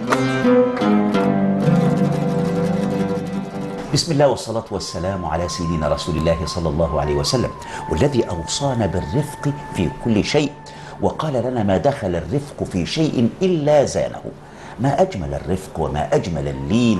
بسم الله والصلاة والسلام على سيدنا رسول الله صلى الله عليه وسلم والذي أوصانا بالرفق في كل شيء وقال لنا ما دخل الرفق في شيء إلا زانه ما أجمل الرفق وما أجمل اللين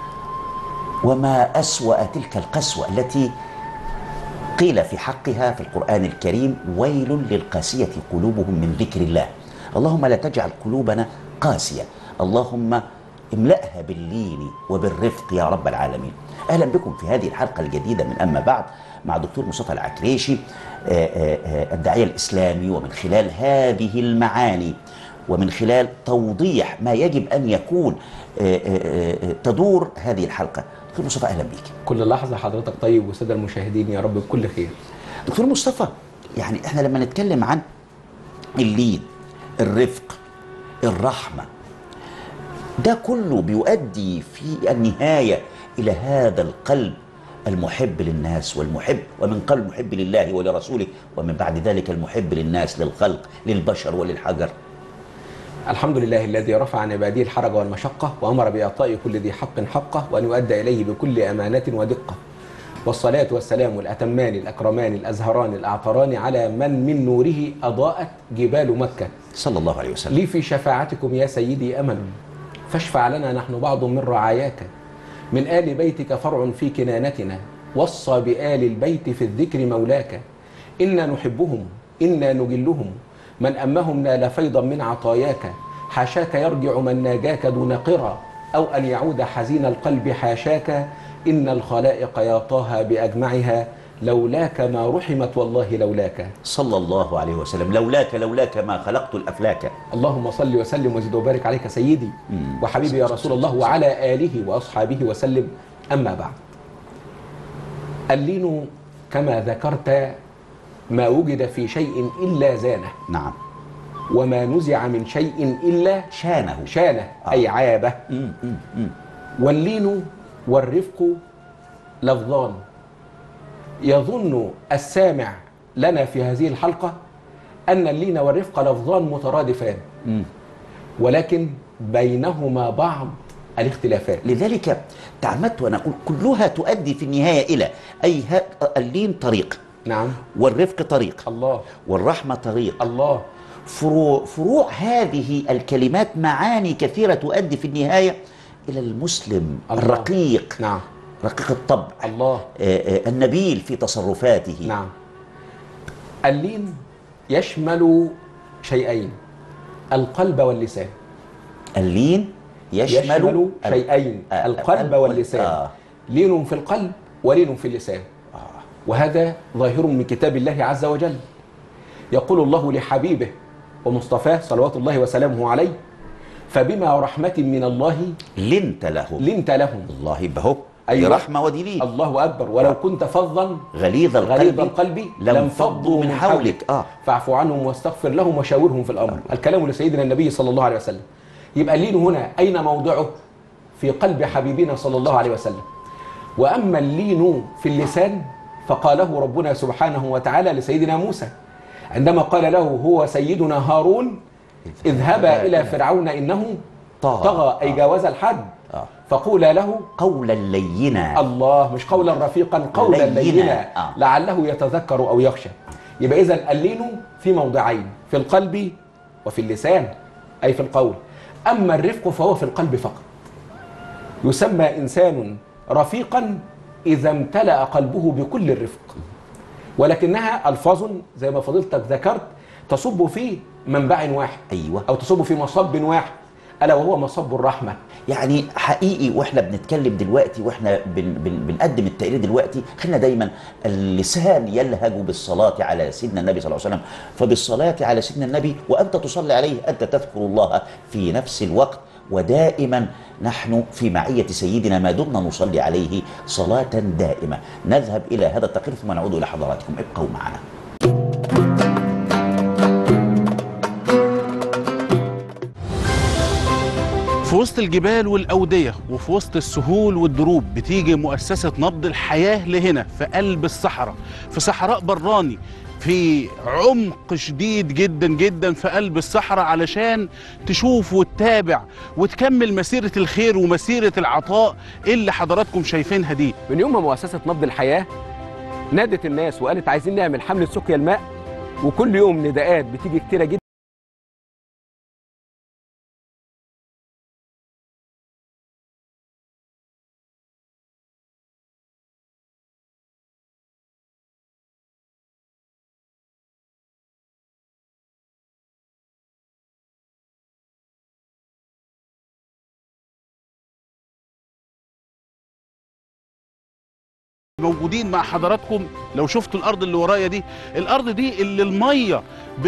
وما أسوأ تلك القسوة التي قيل في حقها في القرآن الكريم ويل للقاسية قلوبهم من ذكر الله اللهم لا تجعل قلوبنا قاسية اللهم املأها باللين وبالرفق يا رب العالمين أهلا بكم في هذه الحلقة الجديدة من أما بعد مع دكتور مصطفى العكريشي آه، آه، آه، الداعية الإسلامي ومن خلال هذه المعاني ومن خلال توضيح ما يجب أن يكون آه، آه، آه، تدور هذه الحلقة دكتور مصطفى أهلا بك كل لحظة حضرتك طيب والسادة المشاهدين يا رب بكل خير دكتور مصطفى يعني احنا لما نتكلم عن اللين الرفق الرحمة ده كله بيؤدي في النهاية إلى هذا القلب المحب للناس والمحب ومن قلب محب لله ولرسوله ومن بعد ذلك المحب للناس للخلق للبشر وللحجر الحمد لله الذي رفع عن عباده الحرج والمشقة وأمر بإعطاء كل ذي حق حقه وأن يؤدى إليه بكل أمانة ودقة والصلاة والسلام الأتمان الأكرمان الأزهران الأعطران على من من نوره أضاءت جبال مكة صلى الله عليه وسلم لي في شفاعتكم يا سيدي أمل فاشفع لنا نحن بعض من رعاياك من آل بيتك فرع في كنانتنا وصى بآل البيت في الذكر مولاك إنا نحبهم إنا نجلهم من أمهم نال فيضا من عطاياك حاشاك يرجع من ناجاك دون قرى أو أن يعود حزين القلب حاشاك إن الخلائق يا طه بأجمعها لولاك ما رحمت والله لولاك صلى الله عليه وسلم لولاك لولاك ما خلقت الأفلاك اللهم صل وسلم وزد وبارك عليك سيدي مم. وحبيبي يا رسول الله وعلى آله وأصحابه وسلم أما بعد اللين كما ذكرت ما وجد في شيء إلا زانه نعم وما نزع من شيء إلا شانه شانه آه. أي عابه مم، مم، مم. واللين والرفق لفظان يظن السامع لنا في هذه الحلقة أن اللين والرفق لفظان مترادفان مم. ولكن بينهما بعض الاختلافات لذلك تعمدت وأن أقول كلها تؤدي في النهاية إلى أي ها- اللين طريق نعم والرفق طريق الله والرحمة طريق الله فروع, فروع هذه الكلمات معاني كثيرة تؤدي في النهاية إلى المسلم الله. الرقيق نعم رقيق الطبع الله آه، آه، النبيل في تصرفاته نعم اللين يشمل شيئين القلب واللسان اللين يشمل, يشمل ال- شيئين آه، القلب آه، واللسان آه. لين في القلب ولين في اللسان وهذا ظاهر من كتاب الله عز وجل يقول الله لحبيبه ومصطفاه صلوات الله وسلامه عليه فبما رحمة من الله لنت له لنت لهم الله يبقى هو أيوة. دي رحمة ودي لين الله أكبر ولو كنت فظا غليظ غليظ القلب القلب لم فضوا من حولك اه فاعف عنهم واستغفر لهم وشاورهم في الامر الكلام لسيدنا النبي صلى الله عليه وسلم يبقى اللين هنا اين موضعه في قلب حبيبنا صلى الله عليه وسلم واما اللين في اللسان فقاله ربنا سبحانه وتعالى لسيدنا موسى عندما قال له هو سيدنا هارون اذهبا الى فرعون انه طغى. طغى اي جاوز الحد آه. فقولا له قولا لينا الله مش قولا رفيقا قولا لينا. لينا آه. لعله يتذكر او يخشى يبقى اذا اللين في موضعين في القلب وفي اللسان اي في القول اما الرفق فهو في القلب فقط يسمى انسان رفيقا اذا امتلا قلبه بكل الرفق ولكنها الفاظ زي ما فضيلتك ذكرت تصب في منبع واحد ايوه او تصب في مصب واحد الا وهو مصب الرحمه يعني حقيقي واحنا بنتكلم دلوقتي واحنا بن بن بنقدم التقرير دلوقتي خلينا دايما اللسان يلهج بالصلاة على سيدنا النبي صلى الله عليه وسلم فبالصلاة على سيدنا النبي وأنت تصلي عليه أنت تذكر الله في نفس الوقت ودائما نحن في معية سيدنا ما دمنا نصلي عليه صلاة دائمة نذهب إلى هذا التقرير ثم نعود إلى حضراتكم ابقوا معنا في وسط الجبال والأودية وفي وسط السهول والدروب بتيجي مؤسسة نبض الحياة لهنا في قلب الصحراء في صحراء براني في عمق شديد جدا جدا في قلب الصحراء علشان تشوف وتتابع وتكمل مسيرة الخير ومسيرة العطاء اللي حضراتكم شايفينها دي من يوم ما مؤسسة نبض الحياة نادت الناس وقالت عايزين نعمل حملة سقيا الماء وكل يوم نداءات بتيجي كتيرة جدا موجودين مع حضراتكم لو شفتوا الارض اللي ورايا دي الارض دي اللي الميه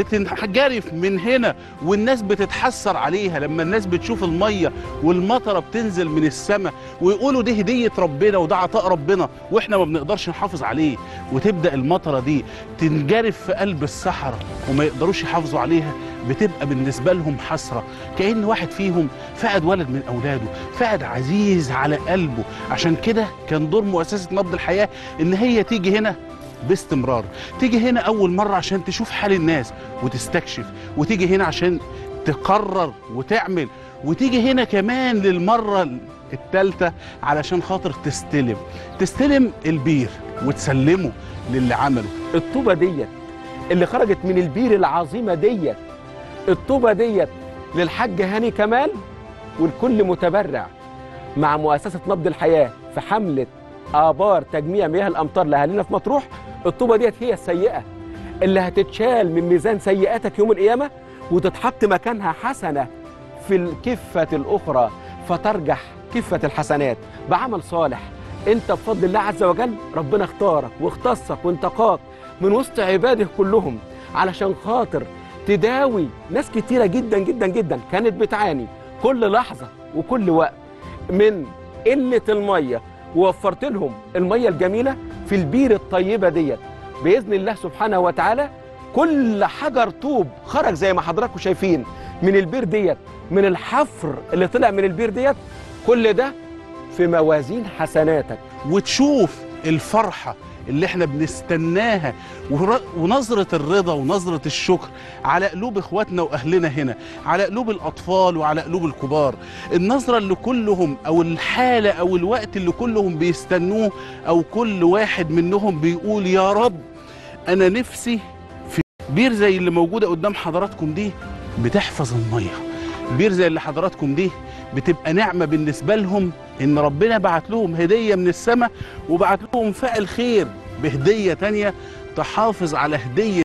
بتنجرف من هنا والناس بتتحسر عليها لما الناس بتشوف الميه والمطره بتنزل من السماء ويقولوا دي هديه ربنا وده عطاء ربنا واحنا ما بنقدرش نحافظ عليه وتبدا المطره دي تنجرف في قلب الصحراء وما يقدروش يحافظوا عليها بتبقى بالنسبه لهم حسره كان واحد فيهم فقد ولد من اولاده فقد عزيز على قلبه عشان كده كان دور مؤسسه نبض الحياه ان هي تيجي هنا باستمرار تيجي هنا اول مره عشان تشوف حال الناس وتستكشف وتيجي هنا عشان تقرر وتعمل وتيجي هنا كمان للمره الثالثه علشان خاطر تستلم تستلم البير وتسلمه للي عمله الطوبة ديت اللي خرجت من البير العظيمة ديت الطوبة ديت للحاج هاني كمال والكل متبرع مع مؤسسة نبض الحياة في حملة آبار تجميع مياه الأمطار لأهالينا في مطروح الطوبة ديت هي السيئة اللي هتتشال من ميزان سيئاتك يوم القيامة وتتحط مكانها حسنة في الكفة الأخرى فترجح كفة الحسنات بعمل صالح انت بفضل الله عز وجل ربنا اختارك واختصك وانتقاك من وسط عباده كلهم علشان خاطر تداوي ناس كتيرة جدا جدا جدا كانت بتعاني كل لحظة وكل وقت من قلة المية ووفرت لهم المية الجميلة في البير الطيبة ديت بإذن الله سبحانه وتعالى كل حجر طوب خرج زي ما حضراتكم شايفين من البير ديت من الحفر اللي طلع من البير ديت كل ده في موازين حسناتك وتشوف الفرحة اللي احنا بنستناها ور- ونظرة الرضا ونظرة الشكر على قلوب اخواتنا واهلنا هنا على قلوب الاطفال وعلى قلوب الكبار النظرة اللي كلهم او الحالة او الوقت اللي كلهم بيستنوه او كل واحد منهم بيقول يا رب انا نفسي في بير زي اللي موجودة قدام حضراتكم دي بتحفظ المية بير زي اللي حضراتكم دي بتبقى نعمة بالنسبة لهم إن ربنا بعت لهم هدية من السماء وبعت لهم فاعل خير بهدية تانية تحافظ على هدية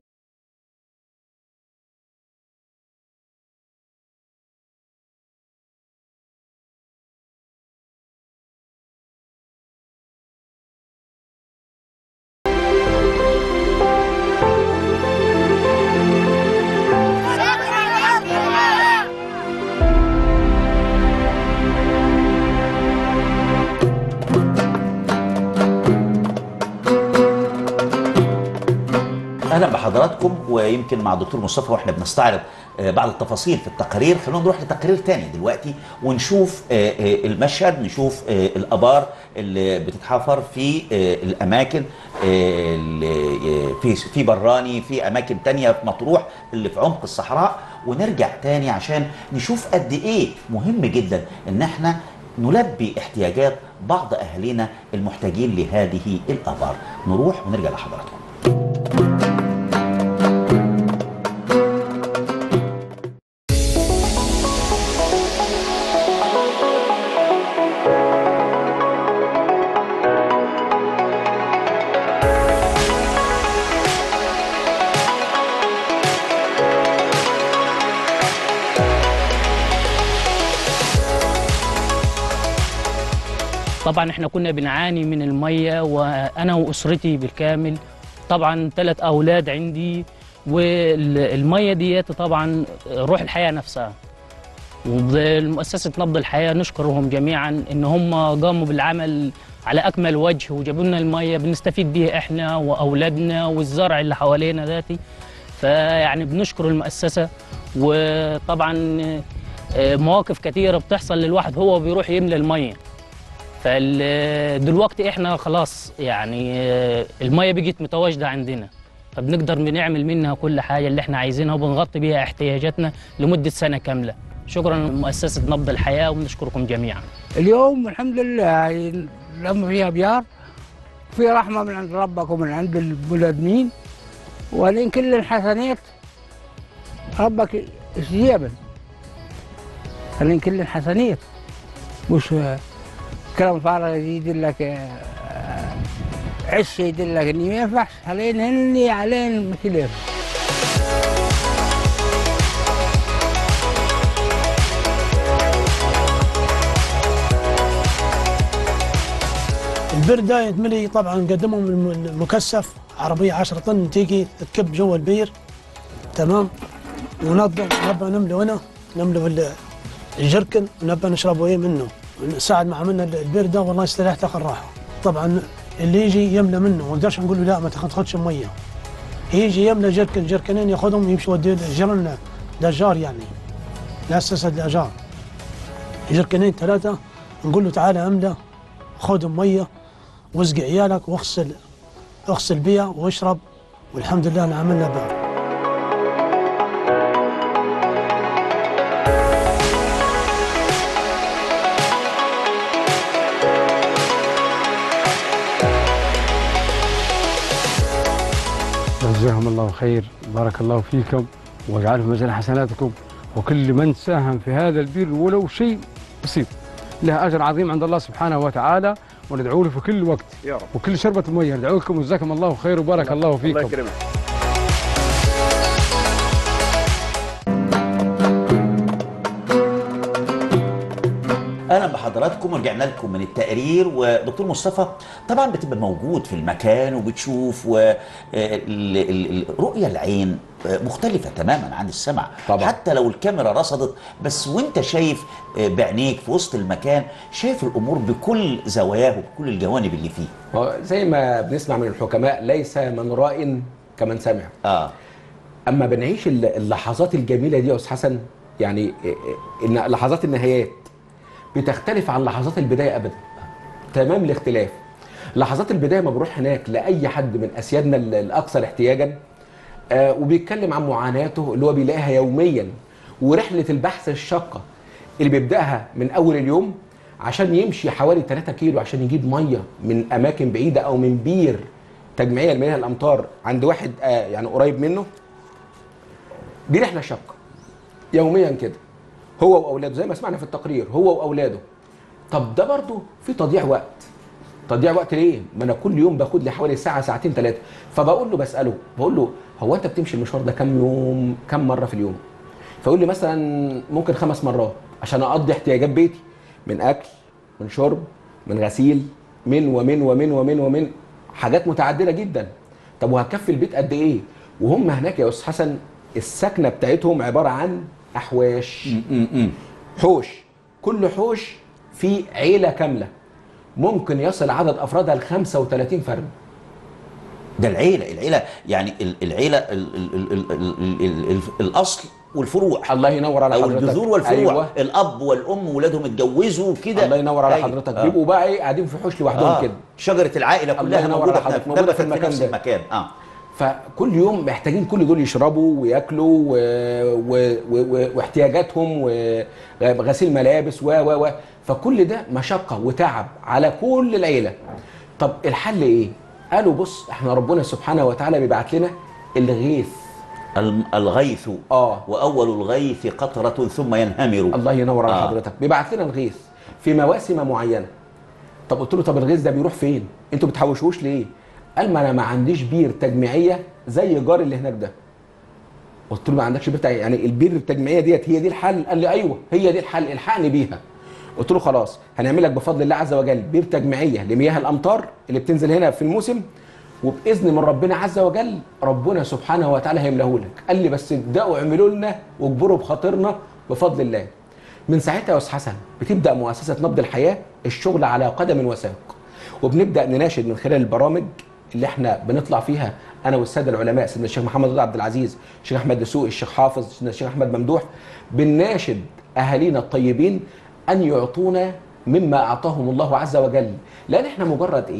اهلا بحضراتكم ويمكن مع الدكتور مصطفى واحنا بنستعرض آه، بعض التفاصيل في التقارير خلونا نروح لتقرير تاني دلوقتي ونشوف آه، آه، المشهد نشوف آه، الابار اللي بتتحفر في آه، الاماكن آه، اللي آه، في في براني في اماكن تانية في مطروح اللي في عمق الصحراء ونرجع تاني عشان نشوف قد ايه مهم جدا ان احنا نلبي احتياجات بعض اهالينا المحتاجين لهذه الابار نروح ونرجع لحضراتكم طبعا احنا كنا بنعاني من الميه وانا واسرتي بالكامل طبعا ثلاث اولاد عندي والميه ديت طبعا روح الحياه نفسها ومؤسسه نبض الحياه نشكرهم جميعا ان هم قاموا بالعمل على اكمل وجه وجابوا لنا الميه بنستفيد بيها احنا واولادنا والزرع اللي حوالينا ذاتي فيعني بنشكر المؤسسه وطبعا آه، مواقف كثيره بتحصل للواحد هو بيروح يملى الميه فدلوقتي احنا خلاص يعني آه، الميه بقت متواجده عندنا فبنقدر بنعمل منها كل حاجه اللي احنا عايزينها وبنغطي بيها احتياجاتنا لمده سنه كامله شكرا لمؤسسه نبض الحياه وبنشكركم جميعا اليوم الحمد لله لما فيها بيار في رحمة من عند ربك ومن عند البلدنين ولين كل الحسنات ربك استجابا ولين كل الحسنات مش كلام فارغ يدلك آه، عش يدلك اني ما ينفعش علين هني علين مثل البير ده يتملي طبعا قدمهم الم- المكثف عربية 10 طن تيجي تكب جوا البير تمام ونبدا نبقى نملي هنا نملي ال- الجركن ونبقى نشربوا ايه منه ساعد ما عملنا ال- البير ده والله استريحت اخر راحه طبعا اللي يجي يملى منه ما نقدرش نقول له لا ما تاخدش ميه يجي يملى جركن جركنين ياخذهم يمشي يودي الجيران دجار يعني مؤسسة الأجار جركنين ثلاثة نقول له تعالى املى خذ ميه واسقي عيالك واغسل اغسل بيها واشرب والحمد لله انا عملنا بها جزاهم الله خير بارك الله فيكم واجعله في ميزان حسناتكم وكل من ساهم في هذا البر ولو شيء بسيط له اجر عظيم عند الله سبحانه وتعالى وندعو له في كل وقت يا رب وكل شربة مية ندعو لكم وجزاكم الله خير وبارك الله فيكم الله يكرمك اهلا بحضراتكم ورجعنا لكم من التقرير ودكتور مصطفى طبعا بتبقى موجود في المكان وبتشوف ورؤيه العين آه، مختلفه تماما عن السمع طبعا. حتى لو الكاميرا رصدت بس وانت شايف آه، بعينيك في وسط المكان شايف الامور بكل زواياه وبكل الجوانب اللي فيه هو زي ما بنسمع من الحكماء ليس من راء كمن سمع اه اما بنعيش الل- اللحظات الجميله دي يا استاذ حسن يعني إيه إيه ان لحظات النهايات بتختلف عن لحظات البدايه ابدا تمام الاختلاف لحظات البدايه ما بروح هناك لاي حد من اسيادنا ال- الاكثر احتياجا آه وبيتكلم عن معاناته اللي هو بيلاقيها يوميا ورحله البحث الشاقه اللي بيبداها من اول اليوم عشان يمشي حوالي 3 كيلو عشان يجيب ميه من اماكن بعيده او من بير تجميعيه لمياه الامطار عند واحد آه يعني قريب منه دي رحله شاقه يوميا كده هو واولاده زي ما سمعنا في التقرير هو واولاده طب ده برضه في تضييع وقت تضييع وقت ليه؟ ما انا كل يوم باخد لي حوالي ساعه ساعتين ثلاثه فبقول له بساله بقول له هو انت بتمشي المشوار ده كام يوم كام مره في اليوم؟ فيقول لي مثلا ممكن خمس مرات عشان اقضي احتياجات بيتي من اكل من شرب من غسيل من ومن ومن ومن ومن حاجات متعدده جدا طب وهتكفي البيت قد ايه؟ وهم هناك يا استاذ حسن السكنه بتاعتهم عباره عن احواش حوش كل حوش فيه عيله كامله ممكن يصل عدد افرادها ل 35 فرد ده العيله العيله يعني ال- العيله ال ال ال ال ال ال ال الاصل والفروع الله ينور على او حضرتك الجذور والفروع أيوة. الاب والام ولادهم اتجوزوا كده الله ينور على أيوة. حضرتك آه. بيبقوا بقى ايه قاعدين في حوش لوحدهم آه. كده شجره العائله الله كلها ينور موجوده على حضرتك، في موجودة نبتت في المكان نفس ده. المكان اه فكل يوم محتاجين كل دول يشربوا وياكلوا و... و... و... و... واحتياجاتهم وغسيل ملابس و و و فكل ده مشقه وتعب على كل العيله طب الحل ايه قالوا بص احنا ربنا سبحانه وتعالى بيبعت لنا الغيث الم- الغيث اه واول الغيث قطره ثم ينهمر الله ينور على آه. حضرتك بيبعت لنا الغيث في مواسم معينه طب قلت له طب الغيث ده بيروح فين انتوا بتحوشوش ليه قال ما انا ما عنديش بير تجميعيه زي جار اللي هناك ده قلت له ما عندكش بير تجميعية. يعني البير التجميعيه ديت هي دي الحل قال لي ايوه هي دي الحل الحقني بيها قلت له خلاص هنعمل لك بفضل الله عز وجل بير تجميعيه لمياه الامطار اللي بتنزل هنا في الموسم وباذن من ربنا عز وجل ربنا سبحانه وتعالى هيملاه لك قال لي بس ابداوا اعملوا لنا واجبروا بخاطرنا بفضل الله من ساعتها يا استاذ حسن بتبدا مؤسسه نبض الحياه الشغل على قدم وساق وبنبدا نناشد من خلال البرامج اللي احنا بنطلع فيها انا والساده العلماء سيدنا الشيخ محمد رضا عبد العزيز الشيخ احمد دسوقي الشيخ حافظ سيدنا الشيخ احمد ممدوح بنناشد اهالينا الطيبين ان يعطونا مما اعطاهم الله عز وجل لان احنا مجرد ايه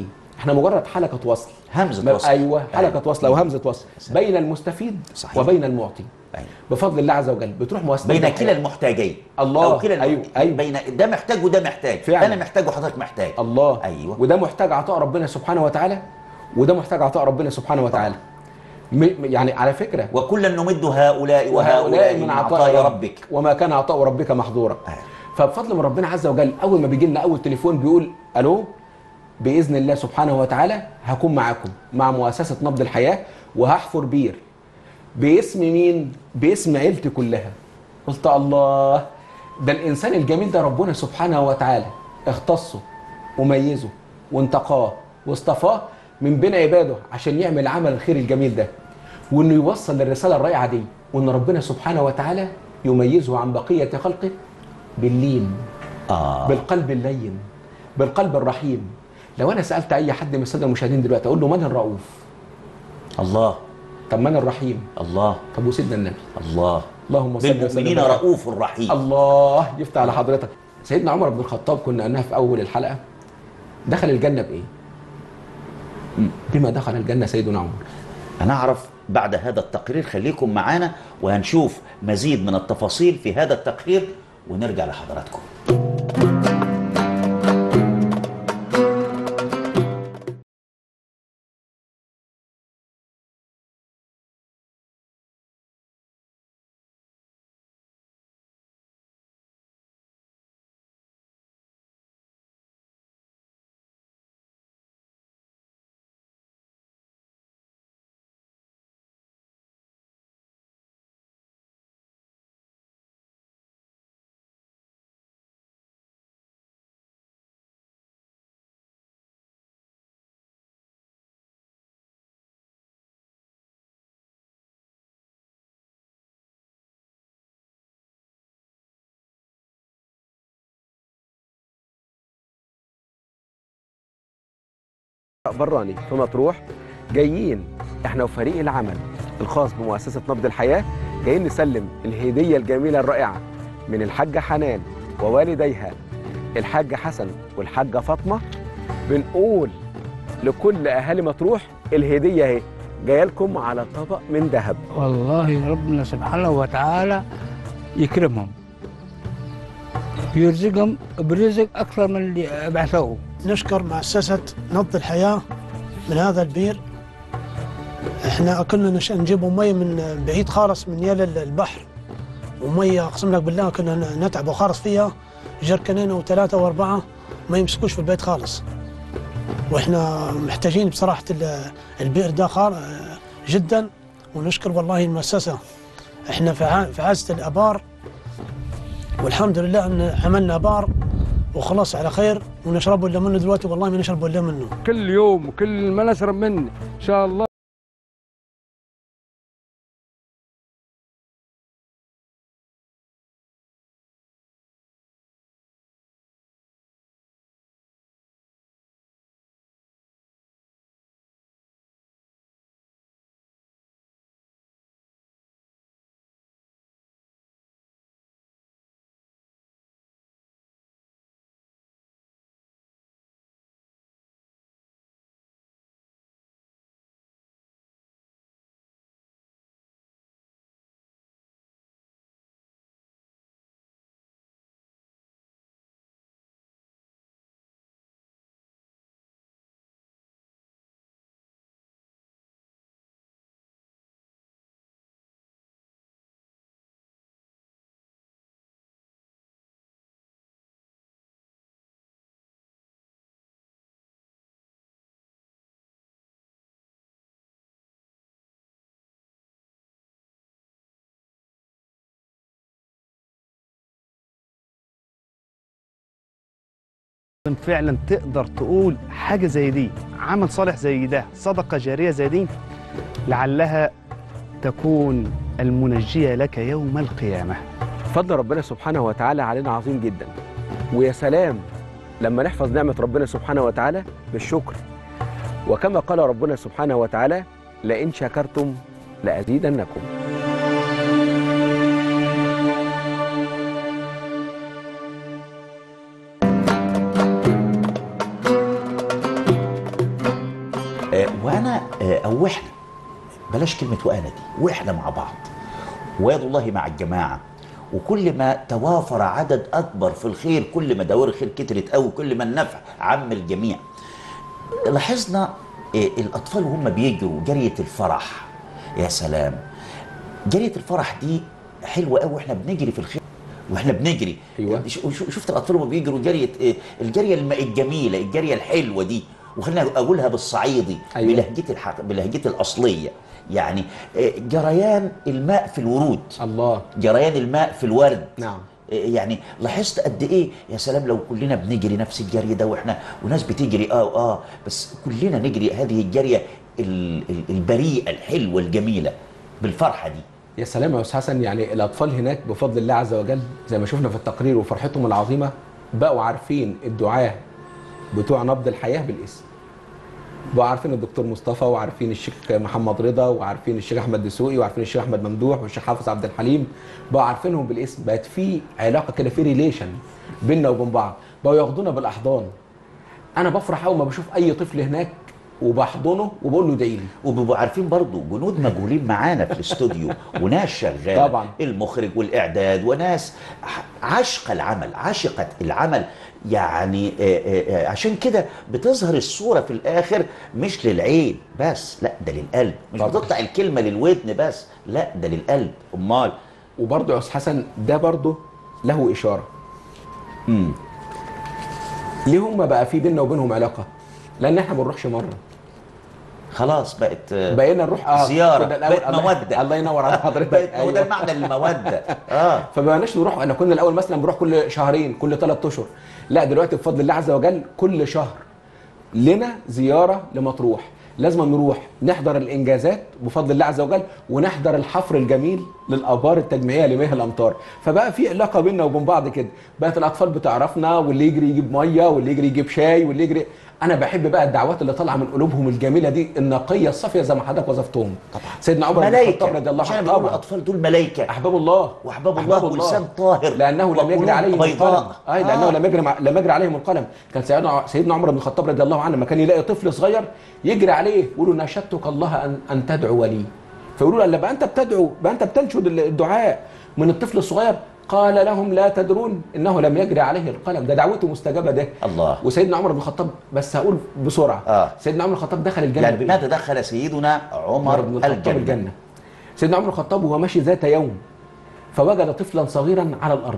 احنا مجرد حلقه وصل همزه ما- وصل ايوه حلقه وصل او همزه وصل سلام. بين المستفيد صحيح. وبين المعطي أيوة. بفضل الله عز وجل بتروح مؤسسه بين الحياة. كلا المحتاجين الله. او كلا أيوة، أيوة. بين ده محتاج وده محتاج فعلا. انا محتاج وحضرتك محتاج الله ايوه وده محتاج عطاء ربنا سبحانه وتعالى وده محتاج عطاء ربنا سبحانه وتعالى م- يعني على فكره وكلا نمد هؤلاء وهؤلاء من عطاء ربك وما كان عطاء ربك محظورا آه. فبفضل من ربنا عز وجل اول ما بيجي لنا اول تليفون بيقول الو باذن الله سبحانه وتعالى هكون معاكم مع مؤسسه نبض الحياه وهحفر بير باسم مين باسم عيلتي كلها قلت الله ده الانسان الجميل ده ربنا سبحانه وتعالى اختصه وميزه وانتقاه واصطفاه من بين عباده عشان يعمل عمل الخير الجميل ده وانه يوصل الرساله الرائعه دي وان ربنا سبحانه وتعالى يميزه عن بقيه خلقه باللين اه بالقلب اللين بالقلب الرحيم لو انا سالت اي حد من الساده المشاهدين دلوقتي اقول له من الرؤوف الله طب من الرحيم الله طب وسيدنا النبي الله اللهم صل وسلم بالمؤمنين وبارك. رؤوف رحيم الله يفتح على حضرتك سيدنا عمر بن الخطاب كنا قلناها في اول الحلقه دخل الجنه بايه بما دخل الجنه سيدنا عمر هنعرف بعد هذا التقرير خليكم معانا وهنشوف مزيد من التفاصيل في هذا التقرير ونرجع لحضراتكم براني في مطروح جايين احنا وفريق العمل الخاص بمؤسسه نبض الحياه جايين نسلم الهديه الجميله الرائعه من الحاجه حنان ووالديها الحاج حسن والحاجه فاطمه بنقول لكل اهالي مطروح الهديه اهي جايه لكم على طبق من ذهب والله ربنا سبحانه وتعالى يكرمهم يرزقهم برزق أكثر من اللي بعثوه نشكر مؤسسة نبض الحياة من هذا البير احنا كنا نش- نجيب مي من بعيد خالص من يال ال- البحر ومية اقسم لك بالله كنا ن- نتعب وخالص فيها جركنين وثلاثة واربعة ما يمسكوش في البيت خالص واحنا محتاجين بصراحة ال- البئر ده خال- جدا ونشكر والله المؤسسة احنا في ع- في عازة الابار والحمد لله ان عملنا ابار وخلاص على خير ونشربوا الا منه دلوقتي والله ما نشربوا الا منه كل يوم وكل ما نشرب منه ان شاء الله فعلا تقدر تقول حاجه زي دي عمل صالح زي ده صدقه جاريه زي دي لعلها تكون المنجيه لك يوم القيامه فضل ربنا سبحانه وتعالى علينا عظيم جدا ويا سلام لما نحفظ نعمة ربنا سبحانه وتعالى بالشكر وكما قال ربنا سبحانه وتعالى لئن شكرتم لأزيدنكم وانا آه، او احنا بلاش كلمه وانا دي واحنا مع بعض ويد الله مع الجماعه وكل ما توافر عدد اكبر في الخير كل ما دوائر الخير كترت قوي كل ما النفع عم الجميع لاحظنا آه، الاطفال وهم بيجروا جريه الفرح يا سلام جريه الفرح دي حلوه قوي واحنا بنجري في الخير واحنا بنجري أيوة. ش- ش- شفت الاطفال وهم بيجروا جريه آه، الجريه الم- الجميله الجريه الحلوه دي وخلينا اقولها بالصعيدي أيوة. بلهجتي الحق بلهجتي الاصليه يعني آه، جريان الماء في الورود الله جريان الماء في الورد نعم يعني لاحظت قد ايه يا سلام لو كلنا بنجري نفس الجري ده واحنا وناس بتجري اه اه بس كلنا نجري هذه الجريه ال- ال- البريئه الحلوه الجميله بالفرحه دي يا سلام يا استاذ حسن يعني الاطفال هناك بفضل الله عز وجل زي ما شفنا في التقرير وفرحتهم العظيمه بقوا عارفين الدعاه بتوع نبض الحياه بالاسم بقوا عارفين الدكتور مصطفى وعارفين الشيخ محمد رضا وعارفين الشيخ احمد دسوقي وعارفين الشيخ احمد ممدوح والشيخ حافظ عبد الحليم بقوا عارفينهم بالاسم بقت في علاقه كده في ريليشن بيننا وبين بعض بقوا ياخدونا بالاحضان انا بفرح اول ما بشوف اي طفل هناك وبحضنه وبقول له ادعي لي وبيبقوا عارفين برضو جنود مجهولين معانا في الاستوديو وناس شغاله طبعا. المخرج والاعداد وناس عشق العمل عشقت العمل يعني آه، آه، آه، عشان كده بتظهر الصوره في الاخر مش للعين بس لا ده للقلب مش طبعا. بتطلع الكلمه للودن بس لا ده للقلب امال وبرضه يا استاذ حسن ده برضه له اشاره امم ليه هم بقى في بيننا وبينهم علاقه لان احنا ما بنروحش مره خلاص بقت آه، بقينا نروح اه زيارة، كنا الأول- بقت الله- مودة. الله ينور على حضرتك بقت هو ده أيوة. معنى الموده اه فما بقناش نروح انا كنا الاول مثلا بنروح كل شهرين كل ثلاث اشهر لا دلوقتي بفضل الله عز وجل كل شهر لنا زياره لمطروح لازم نروح نحضر الانجازات بفضل الله عز وجل ونحضر الحفر الجميل للابار التجميعيه لمياه الامطار فبقى في علاقه بيننا وبين بعض كده بقت الاطفال بتعرفنا واللي يجري يجيب ميه واللي يجري يجيب شاي واللي يجري انا بحب بقى الدعوات اللي طالعه من قلوبهم الجميله دي النقيه الصافيه زي ما حضرتك وصفتهم طبعا سيدنا عمر بن الخطاب ملائكه رضي الله عشان عنه بقول طبعا الاطفال دول ملائكه احباب الله واحباب الله ولسان طاهر لانه لم يجري وقلوب عليهم بيضاء. القلم اي لانه آه. لم يجري مع- لم يجري عليهم القلم كان سيدنا سيدنا عمر بن الخطاب رضي الله عنه لما كان يلاقي طفل صغير يجري عليه يقول له نشدتك الله ان ان تدعو لي فيقولوا له بقى انت بتدعو بقى انت بتنشد الدعاء من الطفل الصغير قال لهم لا تدرون انه لم يجري عليه القلم ده دعوته مستجابه ده الله وسيدنا عمر بن الخطاب بس هقول بسرعه آه. سيدنا عمر بن الخطاب دخل الجنه يعني بإيه؟ بماذا دخل سيدنا عمر بن الخطاب الجنة الجنة سيدنا عمر بن الخطاب وهو ماشي ذات يوم فوجد طفلا صغيرا على الأرض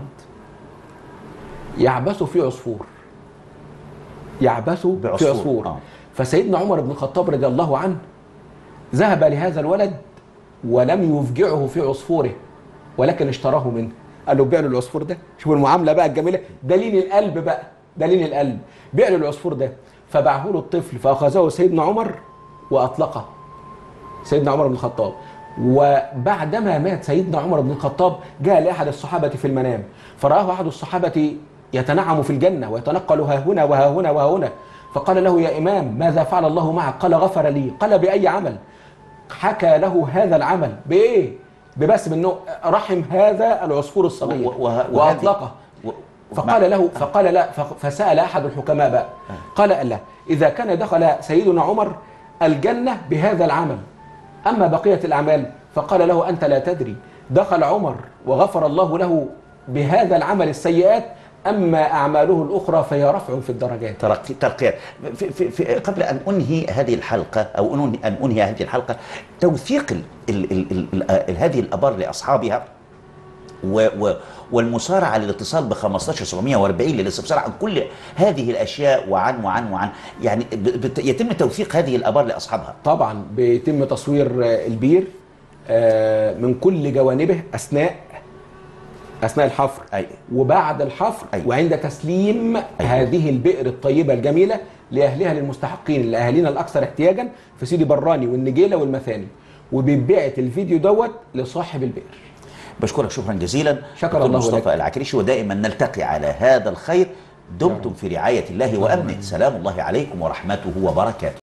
يعبث في عصفور يعبث في بعصفور، عصفور آه. فسيدنا عمر بن الخطاب رضي الله عنه ذهب لهذا الولد ولم يفجعه في عصفوره ولكن اشتراه منه قال له بيع له العصفور ده شوف المعامله بقى الجميله دليل القلب بقى دليل القلب بيع له العصفور ده فباعه له الطفل فاخذه سيدنا عمر واطلقه سيدنا عمر بن الخطاب وبعدما مات سيدنا عمر بن الخطاب جاء لاحد الصحابه في المنام فراه احد الصحابه يتنعم في الجنه ويتنقل ها هنا وها هنا وها هنا فقال له يا امام ماذا فعل الله معك قال غفر لي قال باي عمل حكى له هذا العمل بايه ببس انه رحم هذا العصفور الصغير و- وه- وهذه- واطلقه و- فقال له فقال لا ف- فسأل أحد الحكماء بقى قال لا إذا كان دخل سيدنا عمر الجنة بهذا العمل أما بقية الأعمال فقال له أنت لا تدري دخل عمر وغفر الله له بهذا العمل السيئات أما أعماله الأخرى فهي رفع في الدرجات ترقي ترقيات في في في قبل ان انهي هذه الحلقه او انهي ان انهي هذه الحلقه توثيق ال ال ال ال ال هذه الابار لاصحابها و و والمسارعه للاتصال ب 15740 للاستفسار عن كل هذه الاشياء وعن وعن وعن يعني ب- بت- يتم توثيق هذه الابار لاصحابها طبعا بيتم تصوير آه، البير آه، من كل جوانبه أثناء أثناء الحفر أي. وبعد الحفر أيوة. وعند تسليم أيوة. هذه البئر الطيبة الجميلة لأهلها للمستحقين لأهالينا الأكثر احتياجا في سيدي براني والنجيلة والمثاني وبيبعت الفيديو دوت لصاحب البئر بشكرك شكرا جزيلا شكر دكتور الله مصطفى لك. العكريشي ودائما نلتقي على هذا الخير دمتم في رعايه الله وامنه سلام الله عليكم ورحمته وبركاته